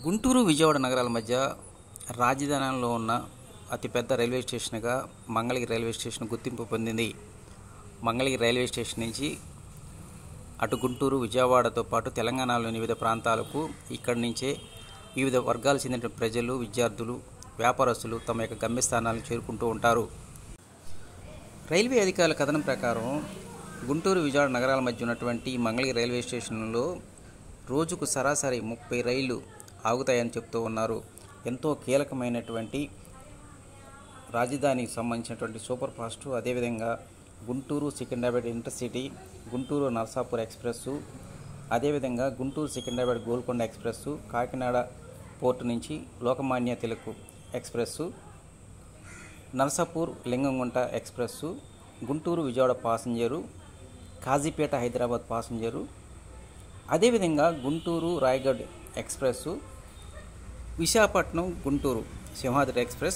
గుంటూరు విజయవాడ నగరాల మధ్య రాజధానిలో ఉన్న అతిపెద్ద రైల్వే స్టేషన్గా మంగళగిరి రైల్వే స్టేషన్ గుర్తింపు పొందింది మంగళగిరి రైల్వే స్టేషన్ నుంచి అటు గుంటూరు విజయవాడతో పాటు తెలంగాణలోని వివిధ ప్రాంతాలకు ఇక్కడి నుంచే వివిధ వర్గాలు చెందిన ప్రజలు విద్యార్థులు వ్యాపారస్తులు తమ యొక్క గమ్యస్థానాలకు చేరుకుంటూ ఉంటారు రైల్వే అధికారుల కథనం ప్రకారం గుంటూరు విజయవాడ నగరాల మధ్య ఉన్నటువంటి మంగళగిరి రైల్వే స్టేషన్లో రోజుకు సరాసరి ముప్పై రైళ్లు ఆగుతాయని చెప్తూ ఉన్నారు ఎంతో కీలకమైనటువంటి రాజధానికి సంబంధించినటువంటి సూపర్ ఫాస్ట్ అదేవిధంగా గుంటూరు సికింద్రాబాద్ ఇంటర్సిటీ గుంటూరు నర్సాపూర్ ఎక్స్ప్రెస్ అదేవిధంగా గుంటూరు సికింద్రాబాద్ గోల్కొండ ఎక్స్ప్రెస్ కాకినాడ పోర్టు నుంచి Lokmanya Tilak express Narsapur Lingamgunta express Guntur Vijayawada passenger Kazipet Hyderabad passenger అదేవిధంగా Guntur Rayagada express Visakhapatnam Guntur Simhadri express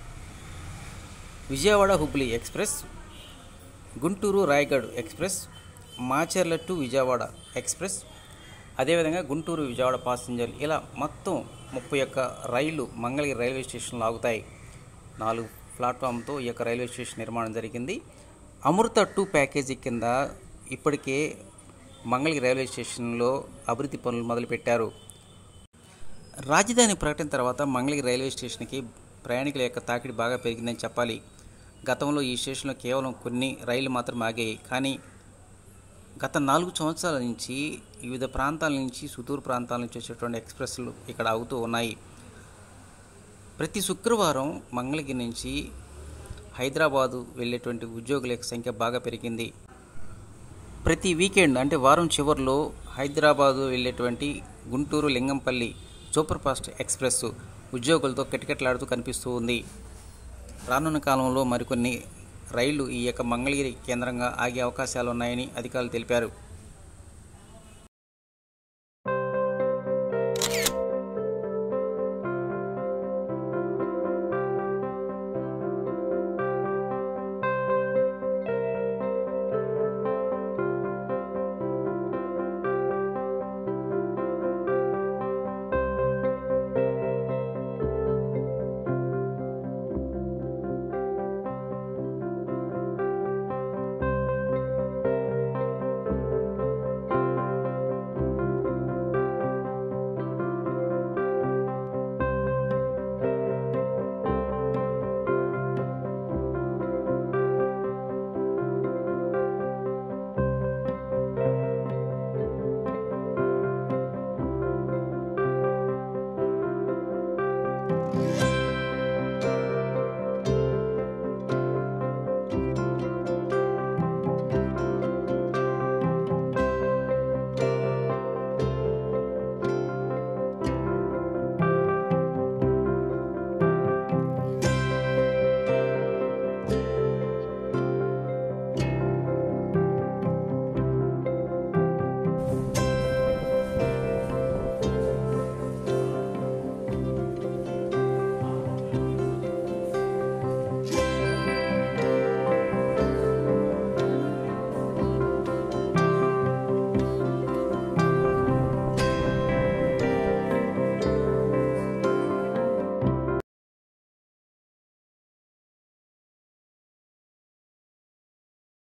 Vijayawada Hubli express Guntur Rayagada express Macherla to Vijayawada express అదేవిధంగా గుంటూరు విజయవాడ ప్యాసింజర్ ఇలా మొత్తం ముప్పై ఒక్క రైళ్లు మంగళగిరి రైల్వే స్టేషన్లో ఆగుతాయి నాలుగు ప్లాట్ఫామ్తో ఈ యొక్క రైల్వే స్టేషన్ నిర్మాణం జరిగింది అమృత టూ ప్యాకేజీ కింద ఇప్పటికే మంగళగిరి రైల్వే స్టేషన్లో అభివృద్ధి పనులు మొదలుపెట్టారు రాజధాని ప్రకటన తర్వాత మంగళగిరి రైల్వే స్టేషన్కి ప్రయాణికుల యొక్క తాకిడి బాగా పెరిగిందని చెప్పాలి గతంలో ఈ స్టేషన్లో కేవలం కొన్ని రైళ్లు మాత్రం ఆగాయి కానీ గత నాలుగు సంవత్సరాల నుంచి వివిధ ప్రాంతాల నుంచి సుదూర ప్రాంతాల నుంచి వచ్చేటువంటి ఎక్స్ప్రెస్లు ఇక్కడ ఆగుతూ ఉన్నాయి ప్రతి శుక్రవారం మంగళగిరి నుంచి హైదరాబాదు వెళ్ళేటువంటి ఉద్యోగుల యొక్క సంఖ్య బాగా పెరిగింది ప్రతి వీకెండ్ అంటే వారం చివరిలో హైదరాబాదు వెళ్ళేటువంటి Guntur Lingampalli super fast express ఉద్యోగులతో కిటకిటలాడుతూ కనిపిస్తూ ఉంది రానున్న కాలంలో మరికొన్ని రైళ్లు ఈ యొక్క మంగళగిరి కేంద్రంగా ఆగే అవకాశాలు ఉన్నాయని అధికారులు తెలిపారు